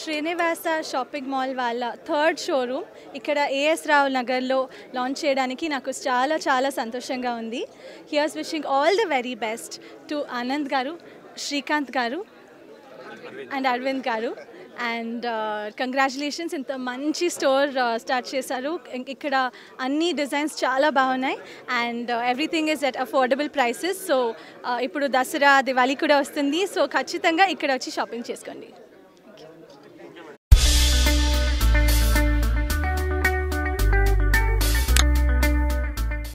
Srinivasa shopping mall వాళ్ళ third showroom ఇక్కడ A S నగర్లో లాంచ్ చేయడానికి నాకు చాలా చాలా సంతోషంగా ఉంది here's wishing all the very best to Anand garu Srikanth గారు అండ్ అరవింద్ గారు అండ్ కంగ్రాచులేషన్స్ ఇంత మంచి స్టోర్ స్టార్ట్ చేశారు ఇం- ఇక్కడ అన్ని డిజైన్స్ చాలా బాగున్నాయి and everything is at affordable prices so ఇప్పుడు దసరా దివాళీ కూడా వస్తుంది సో ఖచ్చితంగా ఇక్కడ వచ్చి షాపింగ్ చేసుకోండి